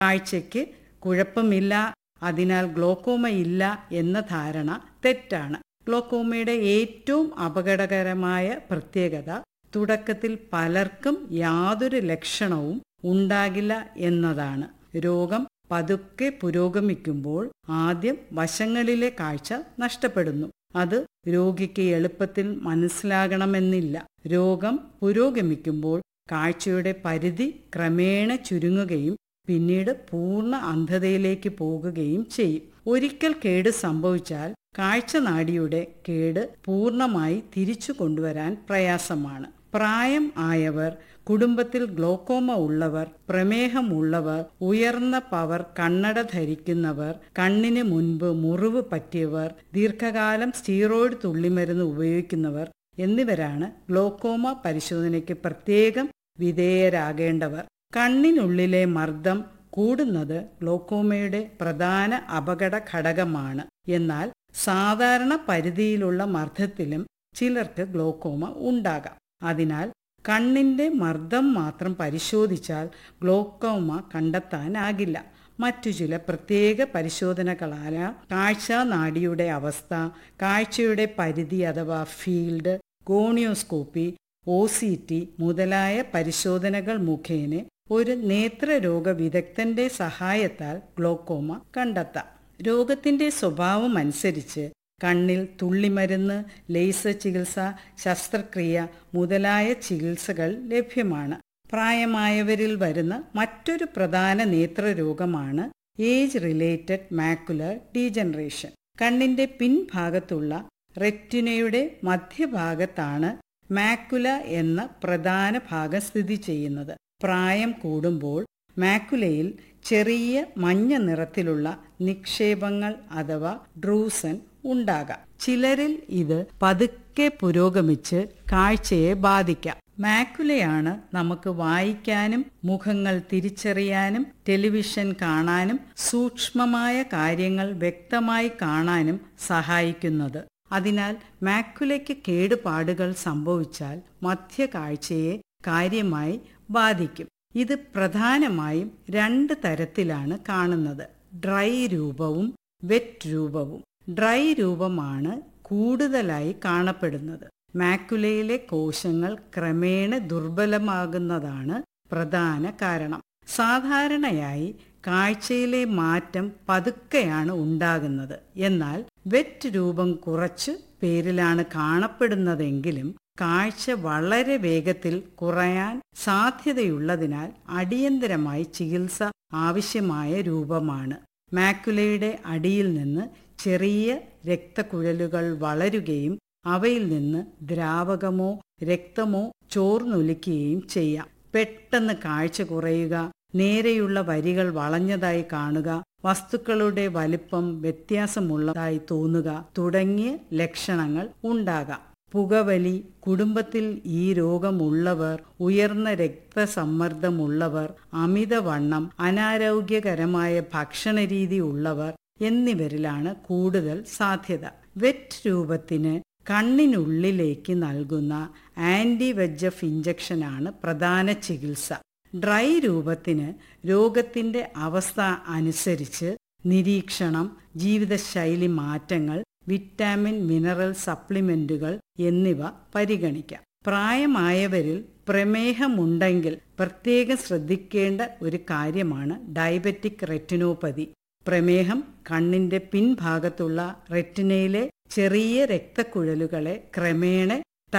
കാഴ്ചയ്ക്ക് കുഴപ്പമില്ല അതിനാൽ ഗ്ലോക്കോമ ഇല്ല എന്ന ധാരണ തെറ്റാണ് ഗ്ലോക്കോമയുടെ ഏറ്റവും അപകടകരമായ പ്രത്യേകത തുടക്കത്തിൽ പലർക്കും യാതൊരു ലക്ഷണവും ഉണ്ടാകില്ല എന്നതാണ് രോഗം പതുക്കെ പുരോഗമിക്കുമ്പോൾ ആദ്യം വശങ്ങളിലെ കാഴ്ച നഷ്ടപ്പെടുന്നു അത് രോഗിക്ക് എളുപ്പത്തിൽ മനസ്സിലാകണമെന്നില്ല രോഗം പുരോഗമിക്കുമ്പോൾ കാഴ്ചയുടെ പരിധി ക്രമേണ ചുരുങ്ങുകയും പിന്നീട് പൂർണ്ണ അന്ധതയിലേക്ക് പോകുകയും ചെയ്യും ഒരിക്കൽ കേട് സംഭവിച്ചാൽ കാഴ്ച നാഡിയുടെ കേട് പൂർണ്ണമായി തിരിച്ചു കൊണ്ടുവരാൻ പ്രയാസമാണ് പ്രായം ആയവർ കുടുംബത്തിൽ ഗ്ലോക്കോമ ഉള്ളവർ പ്രമേഹമുള്ളവർ ഉയർന്ന പവർ കണ്ണട ധരിക്കുന്നവർ കണ്ണിന് മുൻപ് മുറിവ് പറ്റിയവർ ദീർഘകാലം സ്റ്റീറോയിഡ് തുള്ളിമരുന്ന് ഉപയോഗിക്കുന്നവർ എന്നിവരാണ് ഗ്ലോക്കോമ പരിശോധനയ്ക്ക് പ്രത്യേകം വിധേയരാകേണ്ടവർ കണ്ണിനുള്ളിലെ മർദ്ദം കൂടുന്നത് ഗ്ലോക്കോമയുടെ പ്രധാന അപകട ഘടകമാണ് എന്നാൽ സാധാരണ പരിധിയിലുള്ള മർദ്ദത്തിലും ചിലർക്ക് ഗ്ലോക്കോമ ഉണ്ടാകാം അതിനാൽ കണ്ണിന്റെ മർദ്ദം മാത്രം പരിശോധിച്ചാൽ ഗ്ലോക്കോമ കണ്ടെത്താനാകില്ല മറ്റു ചില പ്രത്യേക പരിശോധനകളായ കാഴ്ച നാഡിയുടെ അവസ്ഥ കാഴ്ചയുടെ പരിധി അഥവാ field gonioscopy O C T മുതലായ പരിശോധനകൾ മുഖേന ഒരു നേത്രരോഗ വിദഗ്ധന്റെ സഹായത്താൽ ഗ്ലോക്കോമ കണ്ടെത്താം രോഗത്തിന്റെ സ്വഭാവം അനുസരിച്ച് കണ്ണിൽ തുള്ളിമരുന്ന് ലേസർ ചികിത്സ ശസ്ത്രക്രിയ മുതലായ ചികിത്സകൾ ലഭ്യമാണ് പ്രായമായവരിൽ വരുന്ന മറ്റൊരു പ്രധാന നേത്രരോഗമാണ് ഏജ് റിലേറ്റഡ് മാക്കുലർ ഡീജനറേഷൻ കണ്ണിന്റെ പിൻഭാഗത്തുള്ള റെറ്റിനയുടെ മധ്യഭാഗത്താണ് മാക്കുല എന്ന പ്രധാന ഭാഗം സ്ഥിതി ചെയ്യുന്നത് പ്രായം കൂടുമ്പോൾ മാക്കുലയിൽ ചെറിയ മഞ്ഞ നിറത്തിലുള്ള നിക്ഷേപങ്ങൾ അഥവാ ഡ്രൂസൻ ഉണ്ടാകാം ചിലരിൽ ഇത് പതുക്കെ പുരോഗമിച്ച് കാഴ്ചയെ ബാധിക്കാം മാക്കുലയാണ് നമുക്ക് വായിക്കാനും മുഖങ്ങൾ തിരിച്ചറിയാനും ടെലിവിഷൻ കാണാനും സൂക്ഷ്മമായ കാര്യങ്ങൾ വ്യക്തമായി കാണാനും സഹായിക്കുന്നത് അതിനാൽ മാക്കുലയ്ക്ക് കേടുപാടുകൾ സംഭവിച്ചാൽ മധ്യകാഴ്ചയെ കാര്യമായി ബാധിക്കും ഇത് പ്രധാനമായും രണ്ട് തരത്തിലാണ് കാണുന്നത് ഡ്രൈ രൂപവും വെറ്റ് രൂപവും ഡ്രൈ രൂപമാണ് കൂടുതലായി കാണപ്പെടുന്നത് മാക്കുലയിലെ കോശങ്ങൾ ക്രമേണ ദുർബലമാകുന്നതാണ് പ്രധാന കാരണം സാധാരണയായി കാഴ്ചയിലെ മാറ്റം പതുക്കെയാണ് ഉണ്ടാകുന്നത് എന്നാൽ വെറ്റ് രൂപം കുറച്ച് പേരിലാണ് കാണപ്പെടുന്നതെങ്കിലും കാഴ്ച വളരെ വേഗത്തിൽ കുറയാൻ സാധ്യതയുള്ളതിനാൽ അടിയന്തരമായി ചികിത്സ ആവശ്യമായ രൂപമാണ് മാക്കുലയുടെ അടിയിൽ നിന്ന് ചെറിയ രക്തക്കുഴലുകൾ വളരുകയും അവയിൽ നിന്ന് ദ്രാവകമോ രക്തമോ ചോർന്നൊലിക്കുകയും ചെയ്യാം പെട്ടെന്ന് കാഴ്ച കുറയുക നേരെയുള്ള വരികൾ വളഞ്ഞതായി കാണുക വസ്തുക്കളുടെ വലിപ്പം വ്യത്യാസമുള്ളതായി തോന്നുക തുടങ്ങിയ ലക്ഷണങ്ങൾ ഉണ്ടാകാം പുകവലി കുടുംബത്തിൽ ഈ രോഗമുള്ളവർ ഉയർന്ന രക്തസമ്മർദ്ദമുള്ളവർ അമിതവണ്ണം അനാരോഗ്യകരമായ ഭക്ഷണരീതി ഉള്ളവർ എന്നിവരിലാണ് കൂടുതൽ സാധ്യത വെറ്റ് രൂപത്തിന് കണ്ണിനുള്ളിലേക്ക് നൽകുന്ന ആന്റി വെജഫ് ഇഞ്ചക്ഷനാണ് പ്രധാന ചികിത്സ ഡ്രൈ രൂപത്തിന് രോഗത്തിന്റെ അവസ്ഥ അനുസരിച്ച് നിരീക്ഷണം ജീവിതശൈലി മാറ്റങ്ങൾ വിറ്റാമിൻ മിനറൽ സപ്ലിമെന്റുകൾ എന്നിവ പരിഗണിക്കാം പ്രായമായവരിൽ പ്രമേഹമുണ്ടെങ്കിൽ പ്രത്യേകം ശ്രദ്ധിക്കേണ്ട ഒരു കാര്യമാണ് ഡയബറ്റിക് റെറ്റിനോപ്പതി പ്രമേഹം കണ്ണിന്റെ പിൻഭാഗത്തുള്ള റെറ്റിനയിലെ ചെറിയ രക്തക്കുഴലുകളെ ക്രമേണ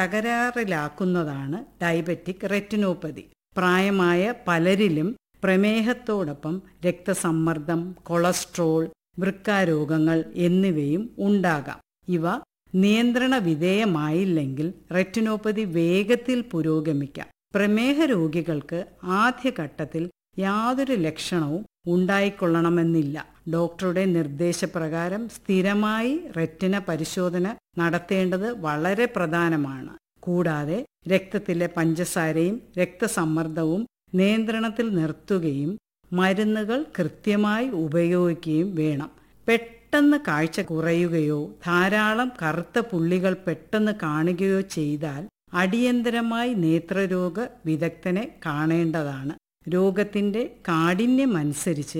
തകരാറിലാക്കുന്നതാണ് ഡയബറ്റിക് റെറ്റിനോപ്പതി പ്രായമായ പലരിലും പ്രമേഹത്തോടൊപ്പം രക്തസമ്മർദ്ദം കൊളസ്ട്രോൾ വൃക്കാരോഗങ്ങൾ എന്നിവയും ഉണ്ടാകാം ഇവ നിയന്ത്രണ വിധേയമായില്ലെങ്കിൽ റെറ്റിനോപ്പതി വേഗത്തിൽ പുരോഗമിക്കാം പ്രമേഹ രോഗികൾക്ക് ആദ്യഘട്ടത്തിൽ യാതൊരു ലക്ഷണവും ഉണ്ടായിക്കൊള്ളണമെന്നില്ല ഡോക്ടറുടെ നിർദ്ദേശപ്രകാരം സ്ഥിരമായി റെറ്റിന പരിശോധന നടത്തേണ്ടത് വളരെ പ്രധാനമാണ് കൂടാതെ രക്തത്തിലെ പഞ്ചസാരയും രക്തസമ്മർദ്ദവും നിയന്ത്രണത്തിൽ നിർത്തുകയും മരുന്നുകൾ കൃത്യമായി ഉപയോഗിക്കുകയും വേണം പെട്ടെന്ന് കാഴ്ച കുറയുകയോ ധാരാളം കറുത്ത പുള്ളികൾ പെട്ടെന്ന് കാണുകയോ ചെയ്താൽ അടിയന്തരമായി നേത്രരോഗ വിദഗ്ധനെ കാണേണ്ടതാണ് രോഗത്തിൻ്റെ കാഠിന്യമനുസരിച്ച്